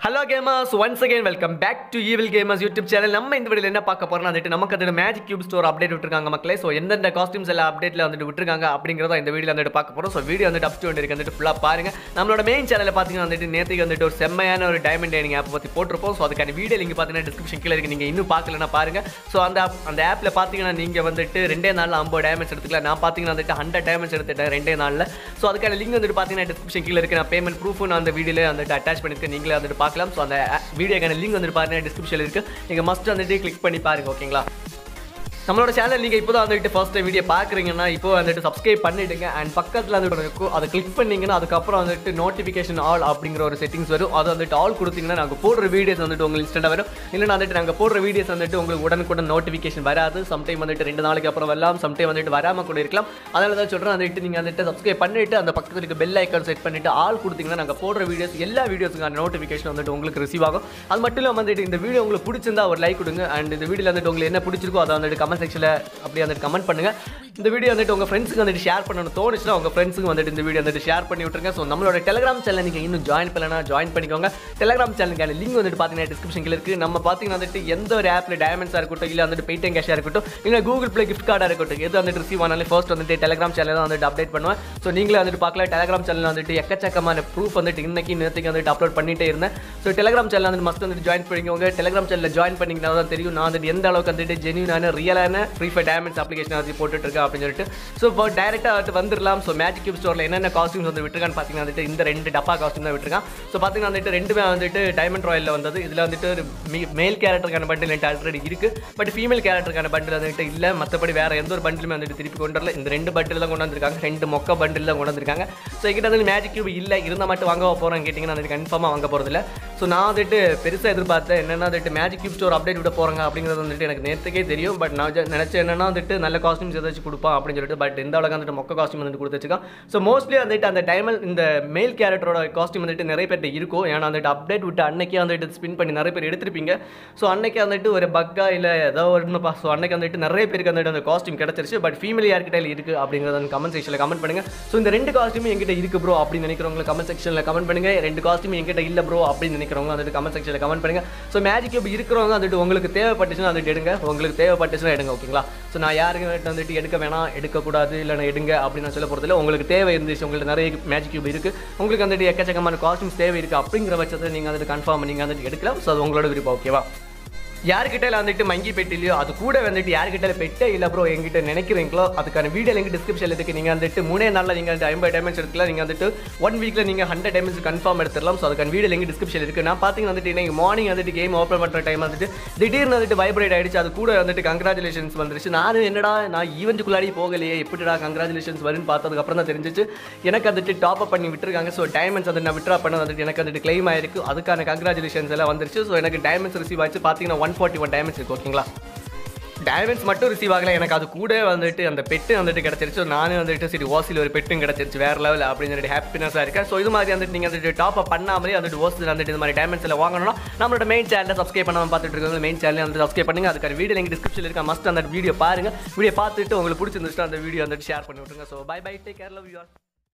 hello gamers once again welcome back to evil gamers YouTube channel நம்ம இந்த வீடியோவில் என்ன பார்க்க போறோம்னா வந்துட்டு நமக்கு அதோட மேஜிக் கியூப் ஸ்டோர் அப்டேட் விட்டுருக்காங்க மக்களே ஸோ எந்தெந்த காஸ்டியூம்ஸ் எல்லாம் அப்டேட்ல வந்துட்டு விட்டுருக்காங்க அப்படிங்கிறத இந்த வீடியோ வந்துட்டு பார்க்க போறோம் ஸோ வீடியோ வந்துட்டு அப் டு வந்துட்டு வந்துட்டு ஃபுல்லாக பாருங்க நம்மளோட மெயின் சேனலில் பார்த்தீங்கன்னா வந்துட்டு நேற்றுக்கு வந்துட்டு ஒரு செம்மையான ஒரு டைமண்ட் டைனிங் ஆப் பற்றி போட்டிருப்போம் ஸோ அதுக்கான வீடியோ லிங்க் பார்த்தீங்கன்னா டிஸ்கிரிப்ஷன் கீழே இருக்கு நீங்கள் இன்னும் பார்க்கலன்னா பாருங்க ஸோ அந்த app- அந்த ஆப்பில் பார்த்தீங்கன்னா நீங்கள் வந்துட்டு ரெண்டே நாளில் ஐம்பது டேமேஜ் எடுத்துக்கலாம் நான் பார்த்தீங்கன்னா வந்துட்டு ஹண்ட்ரட் டேமேஜ் எடுத்துட்டேன் ரெண்டே நாளில் ஸோ அதுக்கான லிங்க் வந்துட்டு பார்த்தீங்கன்னா டிஸ்கிரிப்ஷன் கீழே இருக்கு நான் பேமெண்ட் ப்ரூஃப் நான் அந்த வீடியோவில் வந்துட்டு அட்டாச் பண்ணியிருக்கேன் நீங்களே வந்துட்டு பார்க்கலாம் ஸோ அந்த வீடியோக்கான லிங்க் வந்துட்டு பாருங்க டிஸ்கிரிப்ஷனில் இருக்கு நீங்கள் மஸ்ட் வந்துட்டு கிளிக் பண்ணி பாருங்க ஓகேங்களா நம்மளோட சேனல் நீங்கள் இப்போ தான் வந்துட்டு ஃபர்ஸ்ட் வீடியோ பார்க்குறீங்கன்னா இப்போ வந்துட்டு சப்ஸ்கிரைப் பண்ணிடுங்க அண்ட் பக்கத்தில் வந்துட்டு இருக்கும் அதை கிளிக் பண்ணீங்கன்னா அதுக்கப்புறம் வந்துட்டு நோட்டிஃபிகேஷன் ஆல் அப்படிங்கிற ஒரு செட்டிங்ஸ் வரும் அது வந்துட்டு ஆல் கொடுத்தீங்கன்னா நாங்கள் போடுற வீடியோஸ் வந்துட்டு உங்களுக்கு இன்ஸ்டன்ட்டாக வரும் இல்லைன்னா வந்துட்டு நாங்கள் போடுற வீடியோஸ் வந்துட்டு உங்களுக்கு உடனுக்குடன் நோட்டிஃபிகேஷன் வராது சம்டைம் வந்துட்டு ரெண்டு நாளைக்கு அப்புறம் வரலாம் சம்டைம் வந்துட்டு வராமல் கூட இருக்கலாம் அதனால தான் சொல்கிறேன் வந்துட்டு நீங்கள் வந்துட்டு சப்ஸ்கிரைப் பண்ணிட்டு அந்த பக்கத்தில் இருக்க பெல் ஐக்கான் செட் பண்ணிட்டு ஆல் கொடுத்தீங்கன்னா நாங்கள் போடுற வீடியோஸ் எல்லா வீடியோஸுக்கான நோட்டிஃபிகேஷன் வந்துட்டு உங்களுக்கு ரிசீவ் ஆகும் அது மட்டும் இல்லாமல் வந்துட்டு இந்த வீடியோ உங்களுக்கு பிடிச்சிருந்தா ஒரு லைக் கொடுங்க அண்ட் இந்த வீடியோவில் வந்துட்டு உங்களுக்கு என்ன பிடிச்சிருக்கோ அதை வந்துட்டு கமெண்ட் செக்ஷனில் அப்படியே வந்துட்டு கமெண்ட் பண்ணுங்க இந்த வீடியோ வந்துட்டு உங்கள் ஃப்ரெண்ட்ஸுக்கு வந்துட்டு ஷேர் பண்ணணும் தோணுச்சுன்னா உங்கள் ஃப்ரெண்ட்ஸுக்கு வந்துட்டு இந்த வீடியோ வந்துட்டு ஷேர் பண்ணி விட்டுருங்க ஸோ நம்மளோட டெலிகிராம் சேனல் நீங்கள் இன்னும் ஜாயின் பண்ணலனா ஜாயின் பண்ணிக்கோங்க டெலிகிராம் சேனலுக்கான லிங்க் வந்துட்டு பார்த்தீங்கன்னா டிஸ்கிரிப்ஷன் இருக்குது நம்ம பார்த்தீங்கன்னா வந்துட்டு எந்த ஒரு ஆப்பில் டைமண்ட்ஸாக இருக்கட்டும் இல்லை வந்துட்டு பேடிஎம் கேஷாக இருக்கட்டும் இல்லை கூகுள் ப்ளே கிஃப்ட் கார்டாக இருக்கட்டும் எது வந்துட்டு ரிசீவ் ஆனாலும் ஃபர்ஸ்ட் வந்துட்டு டெலிகிராம் சேனல் தான் வந்துட்டு அப்டேட் பண்ணுவேன் ஸோ நீங்களே வந்துட்டு பார்க்கல டெலிகிராம் சேனல் வந்துட்டு எக்கச்சக்கமான ப்ரூஃப் வந்துட்டு இன்னைக்கு நேற்றுக்கு வந்துட்டு அப்லோட் பண்ணிட்டே இருந்தேன் ஸோ டெலிகிராம் சேனல் வந்துட்டு மஸ்ட் வந்துட்டு ஜாயின் பண்ணிக்கோங்க டெலிகிராம் சேனலில் ஜாயின் பண்ணிங்கன்னா தான் தெரியும் நான் வந்துட்டு எந்த அளவுக்கு வந்துட்டு ஜென்யூனான ரியலான ஃப்ரீ ஃபயர் டைமண்ட்ஸ் அப்ளிகேஷன் வச்சு போட்டுட்டு இருக்கேன் அப்படின்னு சொல்லிட்டு ஸோ இப்போ டேரெக்டாக வந்துட்டு வந்துடலாம் ஸோ மேஜிக் கியூப் ஸ்டோரில் என்னென்ன காஸ்டியூம்ஸ் வந்து விட்டுருக்கான்னு பார்த்தீங்கன்னா வந்துட்டு இந்த ரெண்டு டப்பா காஸ்டியூம் தான் விட்டுருக்கான் ஸோ பார்த்தீங்கன்னா வந்துட்டு ரெண்டுமே வந்துட்டு டைமண்ட் ராயலில் வந்தது இதில் வந்துட்டு ஒரு மேல் கேரக்டருக்கான பண்டில் என்கிட்ட ஆல்ரெடி இருக்கு பட் ஃபீமேல் கேரக்டருக்கான பண்டில் வந்துட்டு இல்லை மற்றபடி வேற எந்த ஒரு பண்டிலுமே வந்துட்டு திருப்பி கொண்டு வரல இந்த ரெண்டு பண்டில் தான் கொண்டு வந்திருக்காங்க ரெண்டு மொக்க பண்டில் தான் கொண்டு வந்திருக்காங்க ஸோ எங்கிட்ட வந்து மேஜிக் கியூப் இல்லை இருந்தால் மட்டும் வாங்க போகிறேன் கேட்டிங்கன்னா வந்துட்டு கன்ஃபார்மாக வாங்க போகிறதில்ல ஸோ நான் வந்துட்டு பெருசாக எதிர்பார்த்தேன் என்னென்னா வந்துட்டு மேஜிக் கியூப் ஸ்டோர் அப்டேட் விட போகிறாங்க அப்படிங்கிறது வந்துட்டு எனக்கு நேற்றுக்கே தெரியும் பட் நான் ஜ- நினைச்சேன் என்னன்னா வந்துட்டு நல்ல காஸ்டியூம்ஸ் ஏதாச்சும் கொடுப்பான் அப்படின்னு சொல்லிட்டு பட் இந்த அளவுக்கு வந்துட்டு மொக்க காஸ்டியூம் வந்துட்டு கொடுத்து வச்சிருக்கான் ஸோ மோஸ்ட்லி வந்துட்டு அந்த டைமல் இந்த மேல் கேரக்டரோட காஸ்டியூம் வந்துட்டு நிறைய பேர்ட்ட இருக்கும் ஏன்னா வந்துட்டு அப்டேட் விட்டு அன்னைக்கே வந்துட்டு ஸ்பின் பண்ணி நிறைய பேர் எடுத்திருப்பீங்க ஸோ அன்னைக்கு வந்துட்டு ஒரு பக்கா இல்லை ஏதோ ஒன்றுப்பா ஸோ அன்னைக்கு வந்துட்டு நிறைய பேருக்கு வந்துட்டு அந்த காஸ்டியூம் கிடச்சிருச்சு பட் ஃபீமேல் யார்கிட்ட இருக்குது அப்படிங்கிறத கமெண்ட் செக்ஷனில் கமெண்ட் பண்ணுங்க ஸோ இந்த ரெண்டு காஸ்டியூம் என்கிட்ட இருக்கு ப்ரோ அப்படின்னு நினைக்கிறவங்க கமெண்ட் செக்ஷனில் கமெண்ட் பண்ணுங்க ரெண்டு காஸ்டியூம் என்கிட்ட இல்லை ப்ரோ அப்படின்னு நினைக்கிறவங்க வந்துட்டு கமெண்ட் செக்ஷனில் கமெண்ட் பண்ணுங்க ஸோ மேஜிக் கியூப் இருக்கிறவங்க வந்துட்டு உங்களுக்கு தேவைப்பட்டுச்சுன்னா வந்துட்டு எடுங்க உங்களுக்கு தேவைப்பட்டுச்சுன்னா எடுங்க ஓகேங்களா ஸோ நான் யாருக்கு வந்துட்டு எடுக்க வேணாம் எடுக்கக்கூடாது இல்லைன்னா எடுங்க அப்படின்னு நான் சொல்ல போகிறதில்ல உங்களுக்கு தேவை இருந்துச்சு உங்களுக்கு நிறைய மேஜிக் கியூப் இருக்குது உங்களுக்கு வந்துட்டு எக்கச்சக்கமான காஸ்டியூம்ஸ் தேவை இருக்குது அப்படிங்கிற பட்சத்தில் நீங்கள் வந்துட்டு கன்ஃபார்ம் நீங்கள் வந்துட்டு எடுக்கலாம் ஸோ அது உங்களோட விருப்பம் ஓகேவா யார்கிட்ட வந்துட்டு மங்கி பெட்டிலையோ அது கூட வந்துட்டு யார்கிட்ட பெட்டே இல்லை ப்ரோ எங்கிட்ட நினைக்கிறீங்களோ அதுக்கான வீடியோ லிங்க் டிஸ்கிரிப்ஷனில் இருக்கு நீங்கள் வந்துட்டு மூணே நாளில் நீங்கள் வந்து ஐம்பது டைமண்ட்ஸ் எடுக்கலாம் நீங்கள் வந்துட்டு ஒன் வீக்கில் நீங்கள் ஹண்ட்ரட் டைமண்ட்ஸ் கன்ஃபார்ம் எடுத்துடலாம் ஸோ அதுக்கான வீடியோ லிங்க் டிஸ்கிரிப்ஷன் இருக்குது நான் பார்த்தீங்கன்னா வந்துட்டு இன்னைக்கு மார்னிங் வந்துட்டு கேம் ஓப்பன் பண்ணுற டைம் வந்துட்டு திடீர்னு வந்துட்டு வைப்ரேட் ஆயிடுச்சு அது கூட வந்துட்டு கங்க்ராச்சுலேஷன்ஸ் வந்துருச்சு நானும் என்னடா நான் ஈவெண்ட்டுக்குள்ளாடி போகலையே எப்படிடா கங்க்ராச்சுலேஷன்ஸ் வரும்னு பார்த்ததுக்கு அப்புறம் தான் தெரிஞ்சிச்சு எனக்கு வந்துட்டு டாப் அப் பண்ணி விட்டுருக்காங்க ஸோ டைமண்ட்ஸ் வந்து நான் விட்ரா பண்ண வந்துட்டு எனக்கு வந்துட்டு கிளைம் ஆயிருக்கு அதுக்கான கங்க்ராச்சுலேஷன்ஸ் எல்லாம் வந்துருச்சு ஸோ எனக்கு டைமண்ட்ஸ் ரிசீவ் ஆச்சு பார்த்தீங்கன்னா ஒன் ஃபார்ட்டி ஒன் டைமண்ட்ஸ் இருக்கு ஓகேங்களா டைமண்ட்ஸ் மட்டும் ரிசீவ் ஆகல எனக்கு அது கூட வந்துட்டு அந்த பெட்டு வந்துட்டு கிடச்சிருச்சு நானும் வந்துட்டு சரி ஓசியில் ஒரு பெட்டும் கிடச்சிருச்சு வேற லெவல் அப்படின்னு சொல்லிட்டு ஹாப்பினஸாக இருக்கேன் ஸோ இது மாதிரி வந்துட்டு நீங்கள் வந்துட்டு டாப் அப் பண்ணாமலே வந்துட்டு ஓசில் வந்துட்டு இது மாதிரி டைமண்ட்ஸ் எல்லாம் வாங்கணும்னா நம்மளோட மெயின் சேனலை சப்ஸ்கிரைப் பண்ணாமல் பார்த்துட்டு இருக்கவங்க மெயின் சேனல் வந்து சப்ஸ்கிரைப் பண்ணுங்க அதுக்கான வீடியோ லிங்க் டிஸ்கிரிப்ஷனில் இருக்க மஸ்ட் அந்த வீடியோ பாருங்க வீடியோ பார்த்துட்டு உங்களுக்கு பிடிச்சிருந்துச்சுன்னா அந்த வீடியோ வந்துட்டு ஷேர் பண்ணி விட்டுருங்க so bye bye take care love you all